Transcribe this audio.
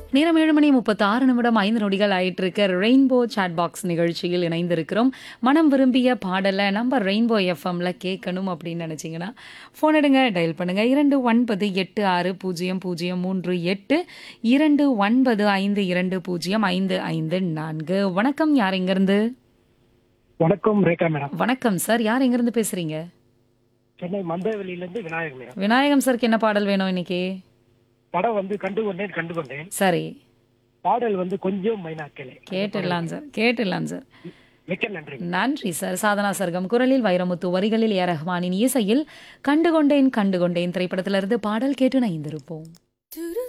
நேரம் ஏழு மணி முப்பத்தி ஆறு நிமிடம் ஐந்து நொடிகள் ஆயிட்டு இருக்க ரெயின்போ சாட் பாக்ஸ் நிகழ்ச்சியில் இணைந்திருக்கிறோம் மனம் விரும்பிய பாடலை நம்ம ரெயின்போ எஃப்எம்ல கேட்கணும் அப்படின்னு நினைச்சீங்கன்னா ஃபோன் எடுங்க டயல் பண்ணுங்க இரண்டு ஒன்பது எட்டு ஆறு பூஜ்ஜியம் பூஜ்ஜியம் மூன்று எட்டு இரண்டு ஒன்பது ஐந்து இரண்டு பூஜ்ஜியம் ஐந்து ஐந்து நான்கு வணக்கம் யார் எங்கிருந்து வணக்கம் ரேகா மேடம் வணக்கம் சார் யார் எங்கிருந்து பேசுறீங்க சென்னை மந்தவெளியில இருந்து விநாயகர் மேடம் விநாயகம் சாருக்கு என்ன பாடல் வேணும் இன்னைக்கு படம் வந்து கண்டு கொண்டேன் கண்டு கொண்டேன் சரி பாடல் வந்து கொஞ்சம் மைனாக்கலே கேட்டுடலாம் சார் கேட்டுடலாம் சார் மிக்க நன்றி நன்றி சார் சாதனா சர்க்கம் குரலில் வைரமுத்து வரிகளில் ஏ ரஹ்மானின் இசையில் கண்டுகொண்டேன் கண்டுகொண்டேன் திரைப்படத்திலிருந்து பாடல் கேட்டு நைந்திருப்போம்